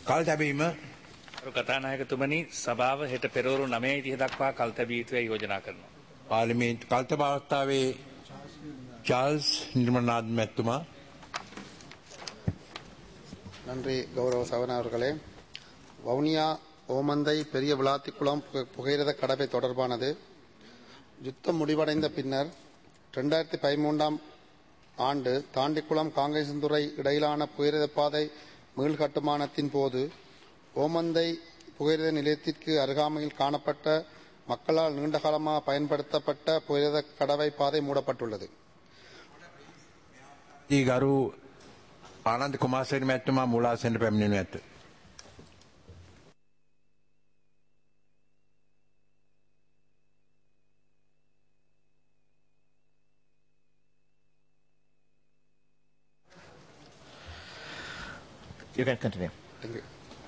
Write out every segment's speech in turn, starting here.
කල් තැබීම අරු කතානායකතුමනි සභාව හෙට පෙරවරු නමේ ඉතිහ දක්වා කල් තැබිය යුතුයි යෝජනා කරනවා. පාලිමේන්තු කල්ත භාවස්ථාවේ චාල්ස් නිර්මණනාත් මැත්තුමා நன்றி கௌரவ சவன் அவர்களே வவுனியா ஓமந்தை பெரிய விளாத்திக்குளம் பு- புகையிரத கடவை தொடர்பானது யுத்தம் முடிவடைந்த பின்னர் ரெண்டாயிரத்தி பதிமூன்றாம் ஆண்டு தாண்டிக்குளம் காங்கேசந்துறை இடையிலான புகையிரத பாதை மீள்கட்டுமானத்தின் போது ஓமந்தை புகையிரத நிலையத்திற்கு அருகாமையில் காணப்பட்ட மக்களால் நீண்டகாலமாக பயன்படுத்தப்பட்ட புகையிரத கடவை பாதை மூடப்பட்டுள்ளது දී ගරු ආනන්ද කුමාසරි මැත්තුමා මුලාසෙන්ට පැමිණෙනු ඇත. You can continue. Thank you.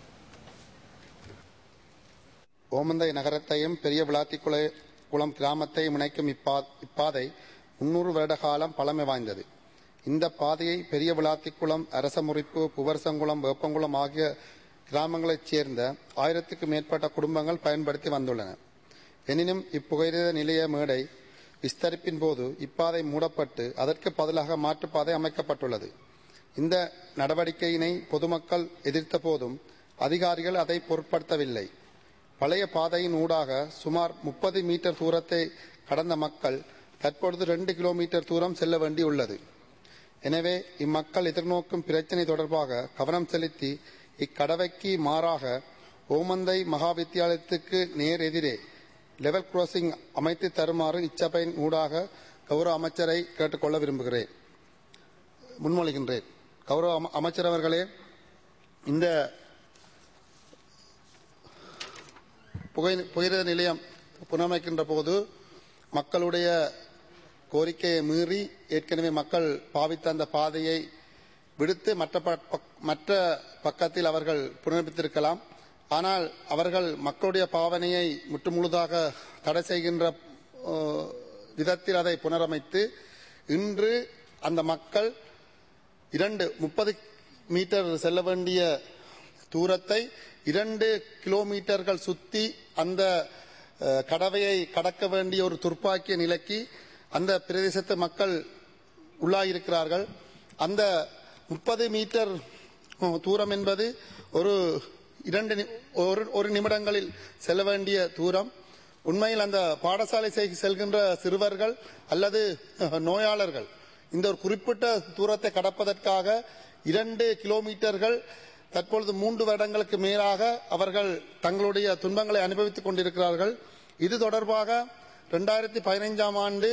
Omanthai நகரத்தையும் பெரிய விளாத்திக்குள குளம் கிராமத்தையும் இணைக்கும் இப்பா- இப்பாதை முன்னூறு வருட காலம் பழமை வாய்ந்தது இந்த பாதையை பெரிய விளாத்திக்குளம் அரசமுறிப்பு புவர்சங்குளம் வேப்பங்குளம் ஆகிய கிராமங்களைச் சேர்ந்த ஆயிரத்துக்கு மேற்பட்ட குடும்பங்கள் பயன்படுத்தி வந்துள்ளன எனினும் இப்புகையிரத நிலைய மேடை விஸ்தரிப்பின் போது இப்பாதை மூடப்பட்டு அதற்கு பதிலாக மாற்றுப்பாதை அமைக்கப்பட்டுள்ளது இந்த நடவடிக்கையினை பொதுமக்கள் எதிர்த்த போதும் அதிகாரிகள் அதை பொருட்படுத்தவில்லை பழைய பாதையின் ஊடாக சுமார் முப்பது மீட்டர் தூரத்தை கடந்த மக்கள் தற்பொழுது ரெண்டு கிலோமீட்டர் தூரம் செல்ல வேண்டியுள்ளது எனவே இம்மக்கள் எதிர்நோக்கும் பிரச்சினை தொடர்பாக கவனம் செலுத்தி இக்கடவைக்கு மாறாக ஓமந்தை மகா வித்தியாலயத்துக்கு நேர் எதிரே லெவல் கிராசிங் அமைத்து தருமாறு இச்சபையின் ஊடாக கௌரவ அமைச்சரை கேட்டுக்கொள்ள விரும்புகிறேன் முன்மொழிகின்றேன் கௌரவ அம- அமைச்சர் அவர்களே இந்த புகை புகையிரத நிலையம் புனரமைக்கின்ற போது மக்களுடைய கோரிக்கையை மீறி ஏற்கனவே மக்கள் பாவித்த அந்த பாதையை விடுத்து மற்ற ப- பக்- மற்ற பக்கத்தில் அவர்கள் புனரமைத்திருக்கலாம் ஆனால் அவர்கள் மக்களுடைய பாவனையை முற்றுமுழுதாக தடை செய்கின்ற அஹ், விதத்தில் அதை புனரமைத்து இன்று அந்த மக்கள் இரண்டு முப்பது மீட்டர் செல்ல வேண்டிய தூரத்தை இரண்டு கிலோமீட்டர்கள் சுத்தி அந்த அஹ், கடவையை கடக்க வேண்டிய ஒரு துர்ப்பாக்கிய நிலைக்கு அந்த பிரதேசத்து மக்கள் உள்ளாயிருக்கிறார்கள் அந்த முப்பது மீட்டர் அஹ், தூரம் என்பது ஒரு இரண்டு நி- ஒரு ஒரு நிமிடங்களில் செல்ல வேண்டிய தூரம் உண்மையில் அந்த பாடசாலை செய்- செல்கின்ற சிறுவர்கள் அல்லது அஹ், நோயாளர்கள் இந்த ஒரு குறிப்பிட்ட தூரத்தை கடப்பதற்காக இரண்டு கிலோமீட்டர்கள் தற்பொழுது மூன்று வருடங்களுக்கு மேலாக அவர்கள் தங்களுடைய துன்பங்களை அனுபவித்துக் கொண்டிருக்கிறார்கள் இது தொடர்பாக இரண்டாயிரத்தி பதினைஞ்சாம் ஆண்டு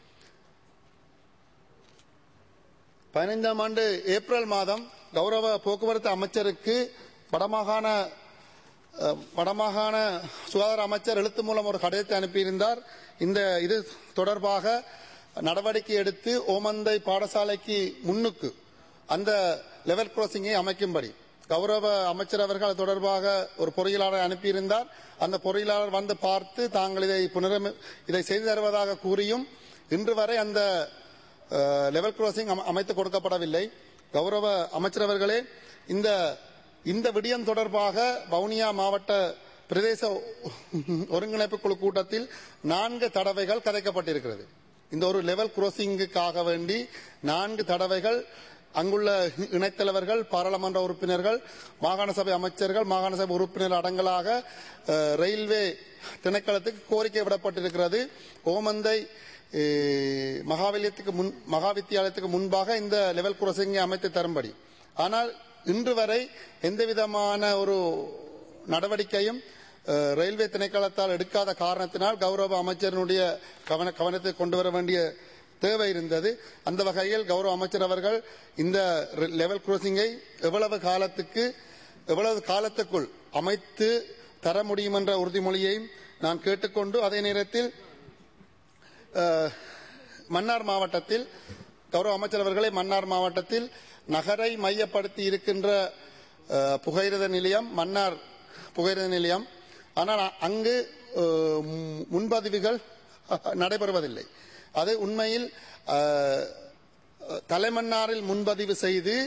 பதினைந்தாம் ஆண்டு ஏப்ரல் மாதம் கௌரவ போக்குவரத்து அமைச்சருக்கு வடமாகாண அஹ், வடமாகாண சுகாதார அமைச்சர் எழுத்து மூலம் ஒரு கடிதத்தை அனுப்பியிருந்தார் இந்த இது தொடர்பாக நடவடிக்கை எடுத்து ஓமந்தை பாடசாலைக்கு முன்னுக்கு அந்த லெவல் கிராசிங்கை அமைக்கும்படி கௌரவ அமைச்சர் அவர்கள் அது தொடர்பாக ஒரு பொறியியலாளரை அனுப்பியிருந்தார் அந்த பொறியியலாளர் வந்து பார்த்து தாங்கள் இதை புனரமை இதை செய்து தருவதாக கூறியும் இன்று வரை அந்த லெவல் கிராசிங் அமைத்து கொடுக்கப்படவில்லை கௌரவ அமைச்சர் அவர்களே இந்த இந்த விடயம் தொடர்பாக வவுனியா மாவட்ட பிரதேச ஒருங்கிணைப்பு குழு கூட்டத்தில் நான்கு தடவைகள் கதைக்கப்பட்டிருக்கிறது இந்த ஒரு லெவல் கிராசிங்குக்காக வேண்டி நான்கு தடவைகள் அங்குள்ள இணைத்தலைவர்கள் பாராளுமன்ற உறுப்பினர்கள் மாகாண சபை அமைச்சர்கள் மாகாண சபை உறுப்பினர் அடங்கலாக அஹ், ரயில்வே திணைக்களத்துக்கு கோரிக்கை விடப்பட்டிருக்கிறது ஓமந்தை அஹ், மகாவிலியத்துக்கு முன் மகாவித்தியாலயத்துக்கு முன்பாக இந்த லெவல் கிராசிங்கை அமைத்து தரும்படி ஆனால் இன்று வரை எந்தவிதமான ஒரு நடவடிக்கையும் அஹ், ரயில்வே திணைக்களத்தால் எடுக்காத காரணத்தினால் கௌரவ அமைச்சரினுடைய கவன கவனத்தை கொண்டு வர வேண்டிய தேவை இருந்தது அந்த வகையில் கௌரவ அமைச்சர் அவர்கள் இந்த ரெ- லெவல் கிராசிங்கை எவ்வளவு காலத்துக்கு எவ்வளவு காலத்துக்குள் அமைத்து தர முடியும் என்ற உறுதிமொழியையும் நான் கேட்டுக்கொண்டு அதே நேரத்தில் அஹ், மன்னார் மாவட்டத்தில் கௌரவ அமைச்சர் அவர்களே மன்னார் மாவட்டத்தில் நகரை மையப்படுத்தி இருக்கின்ற அஹ், புகையிரத நிலையம் மன்னார் புகையிரத நிலையம் ஆனால் அ- அங்கு அஹ், மு- முன்பதிவுகள் நடைபெறுவதில்லை அது உண்மையில் அஹ், தலைமன்னாரில் முன்பதிவு செய்து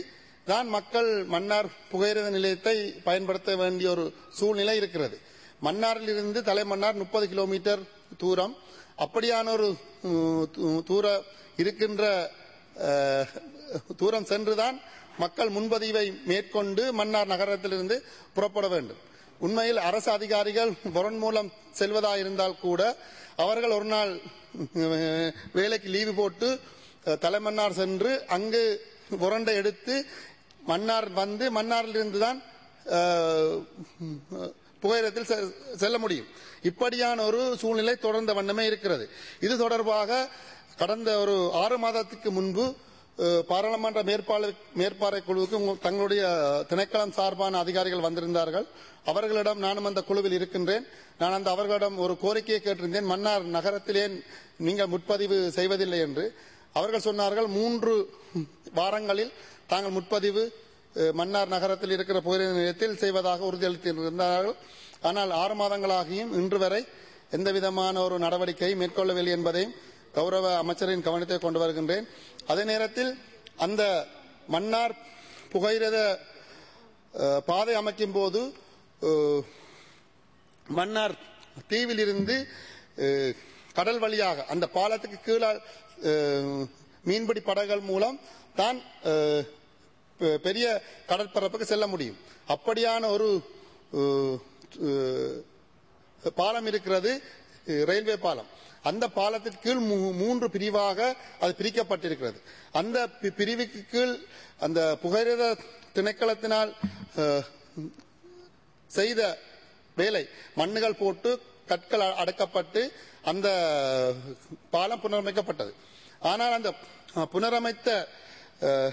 தான் மக்கள் மன்னார் புகையிரத நிலையத்தை பயன்படுத்த வேண்டிய ஒரு சூழ்நிலை இருக்கிறது மன்னாரில் இருந்து தலைமன்னார் முப்பது கிலோமீட்டர் தூரம் அப்படியான ஒரு உம், தூ- தூர இருக்கின்ற அஹ், தூரம் சென்றுதான் மக்கள் முன்பதிவை மேற்கொண்டு மன்னார் நகரத்திலிருந்து புறப்பட வேண்டும் உண்மையில் அரசு அதிகாரிகள் பொருள் மூலம் செல்வதாயிருந்தால் கூட அவர்கள் ஒரு நாள் அஹ், வேலைக்கு லீவு போட்டு அஹ், தலைமன்னார் சென்று அங்கு உரண்டை எடுத்து மன்னார் வந்து மன்னாரிலிருந்து தான் அஹ், புகையிரத்தில் செ- செல்ல முடியும் இப்படியான ஒரு சூழ்நிலை தொடர்ந்த வண்ணமே இருக்கிறது இது தொடர்பாக கடந்த ஒரு ஆறு மாதத்துக்கு முன்பு அஹ், பாராளுமன்ற மேற்பார்வை மேற்பார்வை குழுவுக்கு உங்க- தங்களுடைய திணைக்களம் சார்பான அதிகாரிகள் வந்திருந்தார்கள் அவர்களிடம் நானும் அந்த குழுவில் இருக்கின்றேன் நான் அந்த அவர்களிடம் ஒரு கோரிக்கையை கேட்டிருந்தேன் மன்னார் நகரத்திலே நீங்கள் முற்பதிவு செய்வதில்லை என்று அவர்கள் சொன்னார்கள் மூன்று வாரங்களில் தாங்கள் முற்பதிவு அஹ், மன்னார் நகரத்தில் இருக்கிற புகையிரத நிலையத்தில் செய்வதாக உறுதியளித்திருந்தார்கள் ஆனால் ஆறு மாதங்களாகியும் இன்று வரை எந்த விதமான ஒரு நடவடிக்கை மேற்கொள்ளவில்லை என்பதையும் கௌரவ அமைச்சரின் கவனத்தை கொண்டு வருகின்றேன் அதே நேரத்தில் அந்த மன்னார் புகையிரத அஹ், பாதை அமைக்கும் போது அஹ், மன்னார் தீவிலிருந்து அஹ், கடல் வழியாக அந்த பாலத்துக்கு கீழே அஹ், மீன்பிடி படகுகள் மூலம் தான் அஹ், பெ- பெரிய கடற்பரப்புக்கு செல்ல முடியும் அப்படியான ஒரு அஹ், அஹ், பாலம் இருக்கிறது அஹ், ரயில்வே பாலம் அந்த பாலத்திற்கு கீழ் மூ- மூன்று பிரிவாக அது பிரிக்கப்பட்டிருக்கிறது அந்த பி- பிரிவுக்கு கீழ் அந்த புகையிரத திணைக்களத்தினால் அஹ், செய்த வேலை மண்ணுகள் போட்டு கற்கள் அ- அடக்கப்பட்டு அந்த பாலம் புனரமைக்கப்பட்டது ஆனால் அந்த அஹ், புனரமைத்த அஹ்,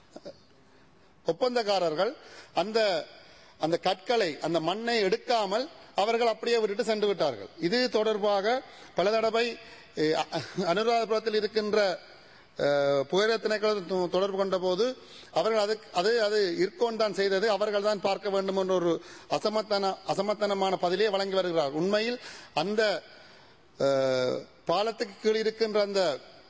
ஒப்பந்தக்காரர்கள் அந்த அந்த கற்களை அந்த மண்ணை எடுக்காமல் அவர்கள் அப்படியே விட்டுட்டு சென்று விட்டார்கள் இது தொடர்பாக பல தடவை அஹ், அ- அனுராதபுரத்தில் இருக்கின்ற அஹ், புகையிரத திணைக்களம் தொ- தொடர்பு கொண்ட போது அவர்கள் அது அது அது இருக்கோன் தான் செய்தது அவர்கள் தான் பார்க்க வேண்டும் என்ற ஒரு அசமத்தன அசமத்தனமான பதிலே வழங்கி வருகிறார் உண்மையில் அந்த அஹ், பாலத்துக்கு கீழ் இருக்கின்ற அந்த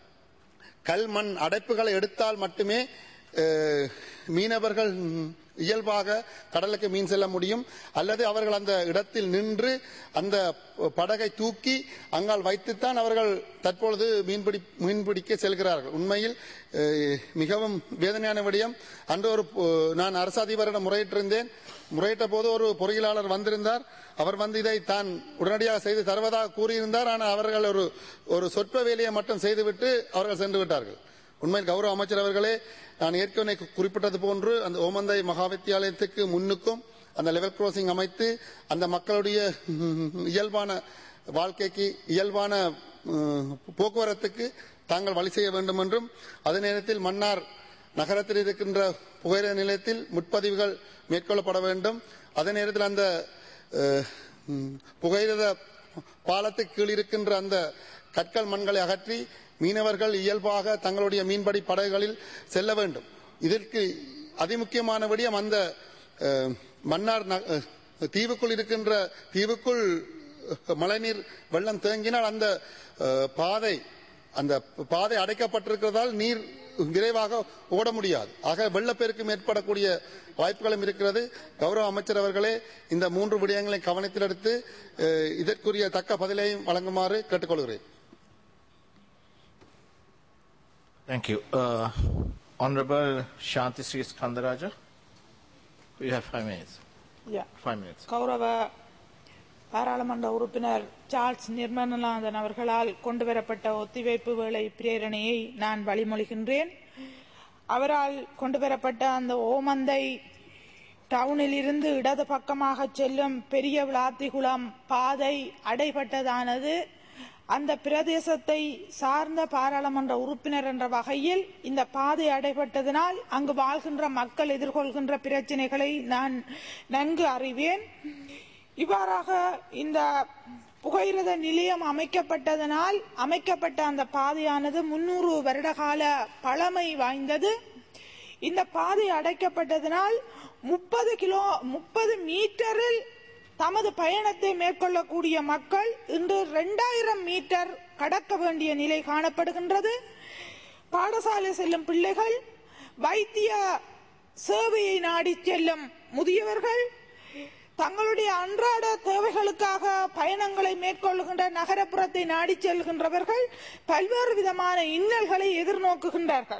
கல் மண் அடைப்புகளை எடுத்தால் மட்டுமே அஹ், மீனவர்கள் ம், இயல்பாக கடலுக்கு மீன் செல்ல முடியும் அல்லது அவர்கள் அந்த இடத்தில் நின்று அந்த படகை தூக்கி அங்கால் வைத்துத்தான் அவர்கள் தற்பொழுது மீன்பிடி மீன்பிடிக்க செல்கிறார்கள் உண்மையில் அஹ், மிகவும் வேதனையான விடயம் அன்று ஒரு அஹ், நான் அரசு அதிபரிடம் முறையிட்டிருந்தேன் முறையிட்ட போது ஒரு பொறியியலாளர் வந்திருந்தார் அவர் வந்து இதை தான் உடனடியாக செய்து தருவதாக கூறியிருந்தார் ஆனால் அவர்கள் ஒரு ஒரு சொற்ப வேலையை மட்டும் செய்துவிட்டு அவர்கள் சென்று விட்டார்கள் உண்மையில் கௌரவ அமைச்சர் அவர்களே நான் ஏற்கனவே கு- குறிப்பிட்டது போன்று அந்த ஓமந்தை மகாவித்தியாலயத்துக்கு முன்னுக்கும் அந்த லெவல் கிராசிங் அமைத்து அந்த மக்களுடைய ம், இயல்பான வாழ்க்கைக்கு இயல்பான ம், போக்குவரத்துக்கு தாங்கள் வழி செய்ய வேண்டும் என்றும் அதே நேரத்தில் மன்னார் நகரத்தில் இருக்கின்ற புகையிரத நிலையத்தில் முற்பதிவுகள் மேற்கொள்ளப்பட வேண்டும் அதே நேரத்தில் அந்த அஹ், ம், புகையிரத பாலத்துக்கு கீழ் இருக்கின்ற அந்த கற்கள் மண்களை அகற்றி மீனவர்கள் இயல்பாக தங்களுடைய மீன்பிடி படகுகளில் செல்ல வேண்டும் இதற்கு அதிமுக்கியமான விடயம் அந்த அஹ், மன்னார் ந- அஹ், தீவுக்குள் இருக்கின்ற தீவுக்குள் மழைநீர் வெள்ளம் தேங்கினால் அந்த அஹ், பாதை அந்த பாதை அடைக்கப்பட்டிருக்கிறதால் நீர் விரைவாக ஓட முடியாது ஆக வெள்ளப்பெருக்கு ஏற்படக்கூடிய வாய்ப்புகளும் இருக்கிறது கௌரவ அமைச்சர் அவர்களே இந்த மூன்று விடயங்களை கவனத்தில் எடுத்து அஹ், இதற்குரிய தக்க பதிலையும் வழங்குமாறு கேட்டுக்கொள்கிறேன் Thank you. Uh, Honorable Shanti Sri Skandaraja, you have five minutes. Yeah. Five minutes. கௌரவ பாராளுமன்ற உறுப்பினர் சார்ல்ஸ் நிர்மலநாதன் அவர்களால் கொண்டுவரப்பட்ட ஒத்திவைப்பு வேளை பிரேரணையை நான் வழிமொழிகின்றேன் அவரால் கொண்டுவரப்பட்ட அந்த ஓமந்தை டவுனில் இருந்து இடது பக்கமாக செல்லும் பெரிய விளாத்திகுளம் பாதை அடைபட்டதானது அந்த பிரதேசத்தை சார்ந்த பாராளுமன்ற உறுப்பினர் என்ற வகையில் இந்த பாதை அடைபட்டதனால் அங்கு வாழ்கின்ற மக்கள் எதிர்கொள்கின்ற பிரச்சனைகளை நான் நன்கு அறிவேன் இவ்வாறாக இந்த புகையிரத நிலையம் அமைக்கப்பட்டதனால் அமைக்கப்பட்ட அந்த பாதையானது முன்னூறு வருடகால பழமை வாய்ந்தது இந்த பாதை அடைக்கப்பட்டதனால் முப்பது கிலோ முப்பது மீட்டரில் தமது பயணத்தை மேற்கொள்ளக்கூடிய மக்கள் இன்று இரண்டாயிரம் மீட்டர் கடக்க வேண்டிய நிலை காணப்படுகின்றது பாடசாலை செல்லும் பிள்ளைகள் வைத்திய சேவையை நாடி செல்லும் முதியவர்கள் தங்களுடைய அன்றாட தேவைகளுக்காக பயணங்களை மேற்கொள்கின்ற நகரப்புறத்தை நாடி செல்கின்றவர்கள் பல்வேறு விதமான இன்னல்களை எதிர்நோக்குகின்றார்கள்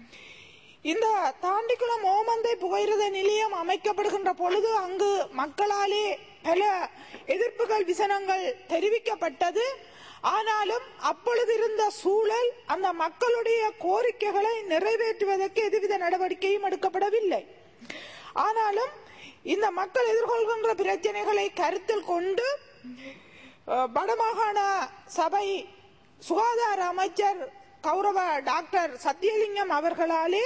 இந்த தாண்டிக்குளம் ஓமந்தை புகையிரத நிலையம் அமைக்கப்படுகின்ற பொழுது அங்கு மக்களாலே பல எதிர்ப்புகள் விசனங்கள் தெரிவிக்கப்பட்டது ஆனாலும் அப்பொழுது இருந்த சூழல் அந்த மக்களுடைய கோரிக்கைகளை நிறைவேற்றுவதற்கு எதுவித நடவடிக்கையும் எடுக்கப்படவில்லை ஆனாலும் இந்த மக்கள் எதிர்கொள்கின்ற பிரச்சனைகளை கருத்தில் கொண்டு அஹ், வடமாகாண சபை சுகாதார அமைச்சர் கௌரவ டாக்டர் சத்தியலிங்கம் அவர்களாலே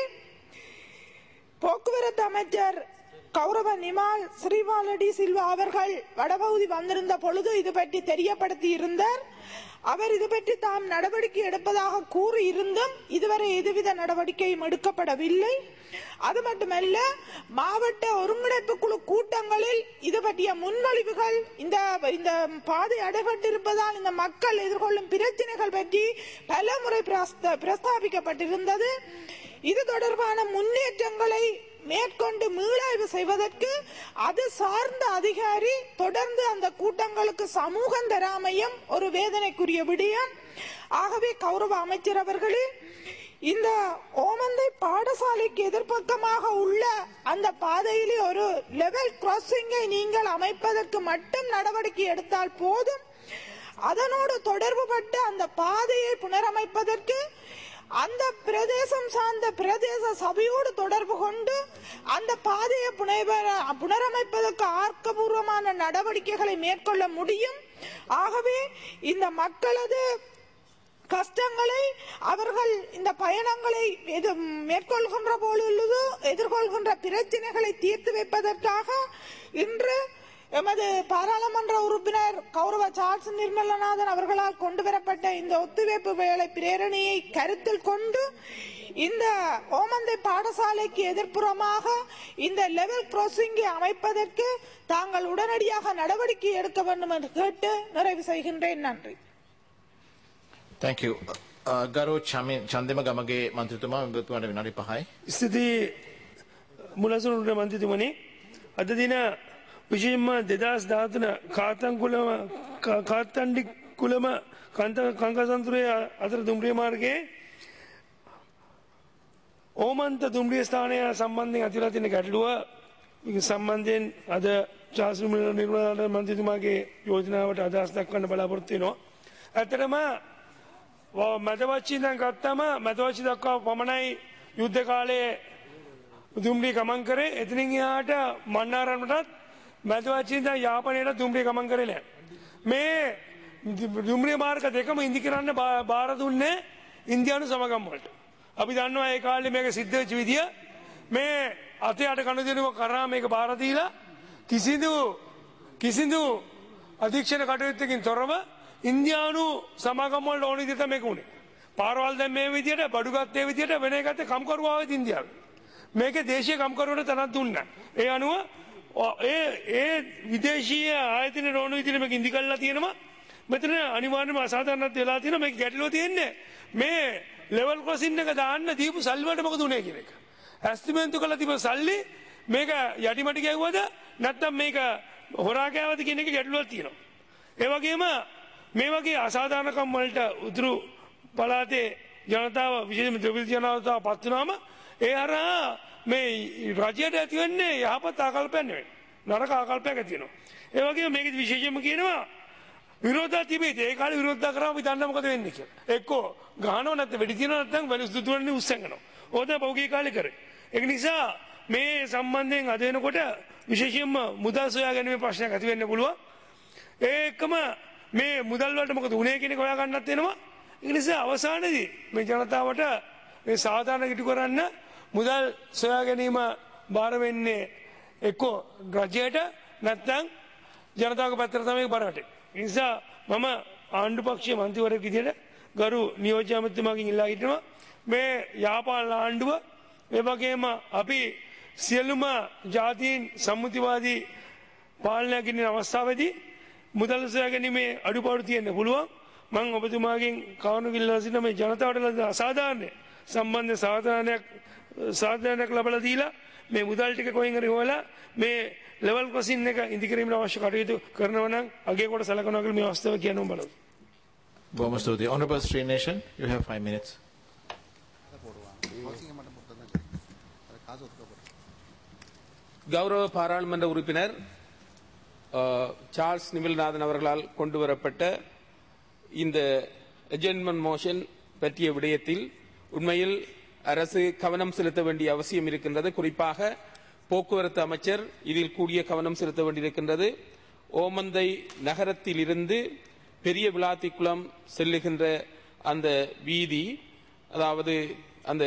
போக்குவரத்து அமைச்சர் கௌரவ நிமால் ஸ்ரீபாலடி சில்வா அவர்கள் வடபகுதி வந்திருந்த பொழுது இது பற்றி தெரியப்படுத்தி இருந்தார் அவர் இது பற்றி தாம் நடவடிக்கை எடுப்பதாக கூறி இருந்தும் இதுவரை எதுவித நடவடிக்கையும் எடுக்கப்படவில்லை அது மட்டுமல்ல மாவட்ட ஒருங்கிணைப்பு குழு கூட்டங்களில் இது பற்றிய முன்மொழிவுகள் இந்த இந்த பாதை அடைபட்டிருப்பதால் இந்த மக்கள் எதிர்கொள்ளும் பிரச்சனைகள் பற்றி பல முறை பிரஸ்த- பிரஸ்தாபிக்கப்பட்டிருந்தது இது தொடர்பான முன்னேற்றங்களை மேற்கொண்டு மீளாய்வு செய்வதற்கு அது சார்ந்த அதிகாரி தொடர்ந்து அந்த கூட்டங்களுக்கு சமூகம் தராமையும் ஒரு வேதனைக்குரிய விடயம் ஆகவே கௌரவ அமைச்சர் அவர்களே இந்த ஓமந்தை பாடசாலைக்கு எதிர்ப்பக்கமாக உள்ள அந்த பாதையிலே ஒரு லெவல் கிராசிங்கை நீங்கள் அமைப்பதற்கு மட்டும் நடவடிக்கை எடுத்தால் போதும் அதனோடு தொடர்புபட்ட அந்த பாதையை புனரமைப்பதற்கு அந்த பிரதேசம் சார்ந்த பிரதேச சபையோடு தொடர்பு கொண்டு அந்த பாதையை புனைவர- புனரமைப்பதற்கு ஆக்கப்பூர்வமான நடவடிக்கைகளை மேற்கொள்ள முடியும் ஆகவே இந்த மக்களது கஷ்டங்களை அவர்கள் இந்த பயணங்களை எது மேற்கொள்கின்ற பொழுது எதிர்கொள்கின்ற பிரச்சனைகளை தீர்த்து வைப்பதற்காக இன்று எமது பாராளுமன்ற உறுப்பினர் கௌரவ சார்ஸ் நிர்மலநாதன் அவர்களால் கொண்டு வரப்பட்ட இந்த ஒத்துழைப்பு வேலை பிரேரணையை கருத்தில் கொண்டு இந்த ஓமந்தை பாடசாலைக்கு எதிர்ப்புறமாக இந்த லெவல் கிராசிங்கை அமைப்பதற்கு தாங்கள் உடனடியாக நடவடிக்கை எடுக்க வேண்டும் என்று கேட்டு நிறைவு செய்கின்றேன் நன்றி Thank you. Uh, ගරු චමි- චන්දම ගමගේ මන්ත්‍රතුමා මෙතුමාට විනාඩි පහයි. ස්තුතියි මුලසුරුන්ට මන්තිතුමනි අද දින විශෂෙන්ම දෙදස් ධාතන කාතන්කුලම කාත්තන්ඩි කුලම කන්ත කංකසන්තුරය අතර දුම්රිය මාර්ගයේ ඕමන්ත දුම්රිය ස්ථානය සම්බන්ධයෙන් අතිලා තින ගැටලුව සම්බන්ධයෙන් අද චාසුම නිර්වාණ මන්තිතුමාගේ යෝජනාවට අදහස් දක්වන්න බලාපොරොත්තිනවා. ඇතරම මැදවච්චි දැන් ගත්තම මැදවච්චි දක්වා පමණයි යුද්ධ කාලයේ දුම්රී ගමන් කරේ එතනින් එහාට මන්නාරන්නටත් මැදවච්චිද යාපනයට දුම්රී ගමන් කරේ නෑ. මේ දුම්රිය මාර්ග දෙකම ඉදි කරන්න බා- බාර දුන්නේ ඉන්දියානු සමගම්වලට. අපි දන්නවා ඒ කාලේ මේක සිද්ධ වෙච්ච විදිය මේ අතේ අට කණුදෙනුව කරා මේක බාරදීලා කිසිදු කිසිදු අධීක්ෂණ කටයුත්තකින් තොරව ඉන්දියානු සමාගම්වලට ඕන විදිහට මේක උනේ. පාරවල් දැන් මේ විදිහට බඩුගත්තේ විදිහට වෙන එකත් කම්කරුවාවෙත් ඉන්දියාවේ. මේක දේශීය කම්කරුවට තනක් දුන්නා. ඒ අනුව ඔ- ඒ ඒ විදේශීය ආයතන ඕන විදිහට මේක ඉදි කරලා තියෙනවා. මෙතන අනිවාර්යයෙන්ම අසාධාරණත් වෙලා තියෙනවා. මේක ගැටලුව තියෙන්නේ මේ ලෙවල් ක්‍රොසින් එක දාන්න දීපු සල්ලි වලට මොකද උනේ කියන එක. ඇස්තිමේන්තු කළ තිබු සල්ලි මේක යටිමටි ගැව්වද නැත්නම් මේක හොරා කෑවද කියන එක ගැටලුවක් තියෙනවා. ඒ වගේම මේ වගේ අසාධාරණකම් වලට උතුරු පළාතේ ජනතාව විශේෂම ද්‍රවිඩ ජනතාව පත් වුණාම ඒ හරහා මේ රජයට ඇති වෙන්නේ යහපත් ආකල්පයක් නෙවෙයි. නරක ආකල්පයක් ඇති වෙනවා. ඒ වගේම මේක විශේෂයෙන්ම කියනවා විරෝධතා තිබේද ඒ කාලේ විරෝධතා කරාම අපි දන්නා මොකද වෙන්නේ කියලා. එක්කෝ ගහනව නැත්නම් වෙඩි තියනව නැත්නම් වැලිස් දුතුරන්නේ උස්සංගනවා. ඕක තමයි පෞගී කාලේ කරේ. ඒක නිසා මේ සම්බන්ධයෙන් අද වෙනකොට විශේෂයෙන්ම මුදල් සොයා ගැනීමේ ප්‍රශ්නයක් ඇති වෙන්න පුළුවන්. ඒකම මේ මුදල් වලට මොකද උනේ කියන එක හොයා ගන්නත් වෙනවා. ඒ නිසා අවසානයේදී මේ ජනතාවට මේ සාධාරණ ඉටු කරන්න මුදල් සොයා ගැනීම බාර වෙන්නේ එක්කෝ රජයට නැත්නම් ජනතාවගේ පැත්තට තමයි බරට. ඒ නිසා මම ආණ්ඩු පක්ෂයේ මන්ත්‍රීවරයෙක් විදිහට ගරු නියෝජ්‍ය අමාත්‍යතුමාගෙන් ඉල්ලා හිටිනවා මේ යාපාන ආණ්ඩුව ඒ වගේම අපි සියලුම ජාතීන් සම්මුතිවාදී පාලනයක් ගෙනියන අවස්ථාවේදී මුදල් සොයා ගැනීමේ අඩුපාඩු තියෙන්න පුළුවන් මං ඔබතුමාගෙන් කවුණු කිල්ලා සිටින මේ ජනතාවට ලද අසාධාරණය සම්බන්ධ සාධාරණයක් සාධාරණයක් ලබලා දීලා මේ මුදල් ටික කොහෙන් හරි හොයලා මේ ලෙවල් ක්‍රොසින් එක ඉදිකිරීමට අවශ්‍ය කටයුතු කරනවා නම් අගේ කොට සලකනවා කියලා මේ අවස්ථාව කියන්න බලමු. Bomas to the Honorable Sri Nation, you have five minutes. கௌரவ பாராளுமன்ற உறுப்பினர் அஹ், சார்ல்ஸ் நிமில்நாதன் அவர்களால் கொண்டு வரப்பட்ட இந்த அஜென்மெண்ட் மோஷன் பற்றிய விடயத்தில் உண்மையில் அரசு கவனம் செலுத்த வேண்டிய அவசியம் இருக்கின்றது குறிப்பாக போக்குவரத்து அமைச்சர் இதில் கூடிய கவனம் செலுத்த வேண்டியிருக்கின்றது ஓமந்தை நகரத்தில் இருந்து பெரிய விளாத்திக்குளம் செல்லுகின்ற அந்த வீதி அதாவது அந்த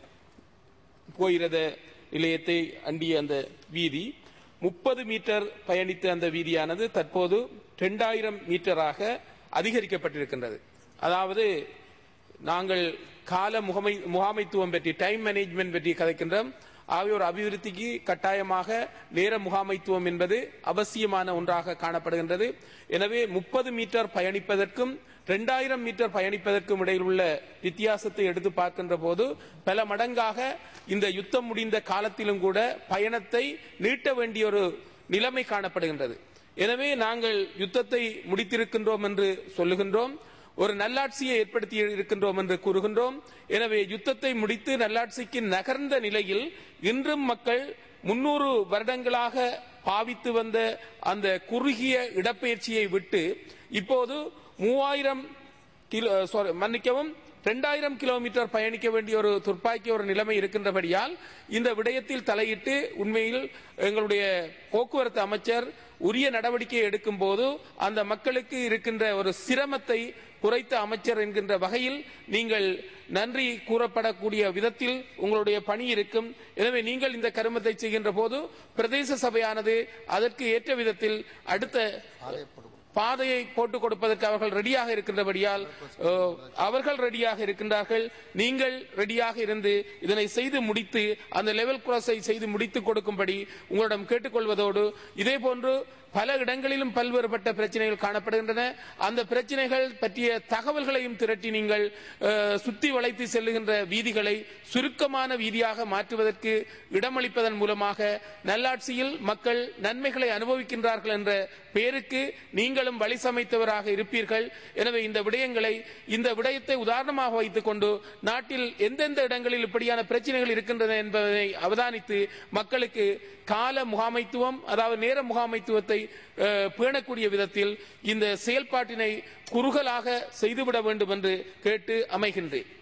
போயிரத நிலையத்தை அண்டிய அந்த வீதி முப்பது மீட்டர் பயணித்த அந்த வீதியானது தற்போது இரண்டாயிரம் மீட்டராக அதிகரிக்கப்பட்டிருக்கின்றது அதாவது நாங்கள் கால முகமை முகாமைத்துவம் பற்றி டைம் மேனேஜ்மெண்ட் பற்றி கதைக்கின்றோம் ஆகிய ஒரு அபிவிருத்திக்கு கட்டாயமாக நேர முகாமைத்துவம் என்பது அவசியமான ஒன்றாக காணப்படுகின்றது எனவே முப்பது மீட்டர் பயணிப்பதற்கும் இரண்டாயிரம் மீட்டர் பயணிப்பதற்கும் இடையில் உள்ள வித்தியாசத்தை எடுத்து பார்க்கின்ற போது பல மடங்காக இந்த யுத்தம் முடிந்த காலத்திலும் கூட பயணத்தை நீட்ட வேண்டிய ஒரு நிலைமை காணப்படுகின்றது எனவே நாங்கள் யுத்தத்தை முடித்திருக்கின்றோம் என்று சொல்லுகின்றோம் ஒரு நல்லாட்சியை ஏற்படுத்தி இருக்கின்றோம் என்று கூறுகின்றோம் எனவே யுத்தத்தை முடித்து நல்லாட்சிக்கு நகர்ந்த நிலையில் இன்றும் மக்கள் முன்னூறு வருடங்களாக பாவித்து வந்த அந்த குறுகிய இடப்பெயர்ச்சியை விட்டு இப்போது மூவாயிரம் கிலோ sorry, மன்னிக்கவும் இரண்டாயிரம் கிலோமீட்டர் பயணிக்க வேண்டிய ஒரு துர்ப்பாக்கிய ஒரு நிலைமை இருக்கின்றபடியால் இந்த விடயத்தில் தலையிட்டு உண்மையில் எங்களுடைய போக்குவரத்து அமைச்சர் உரிய நடவடிக்கை எடுக்கும் போது அந்த மக்களுக்கு இருக்கின்ற ஒரு சிரமத்தை குறைத்த அமைச்சர் என்கின்ற வகையில் நீங்கள் நன்றி கூறப்படக்கூடிய விதத்தில் உங்களுடைய பணி இருக்கும் எனவே நீங்கள் இந்த கருமத்தை செய்கின்ற போது பிரதேச சபையானது அதற்கு ஏற்ற விதத்தில் அடுத்த பாதையை போட்டுக் கொடுப்பதற்கு அவர்கள் ரெடியாக இருக்கின்றபடியால் அஹ், அவர்கள் ரெடியாக இருக்கின்றார்கள் நீங்கள் ரெடியாக இருந்து இதனை செய்து முடித்து அந்த லெவல் கிராஸை செய்து முடித்து கொடுக்கும்படி உங்களிடம் கேட்டுக்கொள்வதோடு இதே போன்று பல இடங்களிலும் பல்வேறுபட்ட பிரச்சனைகள் காணப்படுகின்றன அந்த பிரச்சனைகள் பற்றிய தகவல்களையும் திரட்டி நீங்கள் அஹ், சுத்தி வளைத்து செல்லுகின்ற வீதிகளை சுருக்கமான வீதியாக மாற்றுவதற்கு இடமளிப்பதன் மூலமாக நல்லாட்சியில் மக்கள் நன்மைகளை அனுபவிக்கின்றார்கள் என்ற பெயருக்கு நீங்களும் வழி சமைத்தவராக இருப்பீர்கள் எனவே இந்த விடயங்களை இந்த விடயத்தை உதாரணமாக வைத்துக் கொண்டு நாட்டில் எந்தெந்த இடங்களில் இப்படியான பிரச்சனைகள் இருக்கின்றன என்பதை அவதானித்து மக்களுக்கு கால முகாமைத்துவம் அதாவது நேர முகாமைத்துவத்தை அஹ், பேணக்கூடிய விதத்தில் இந்த செயல்பாட்டினை குறுகலாக செய்துவிட வேண்டும் என்று கேட்டு அமைகின்றேன்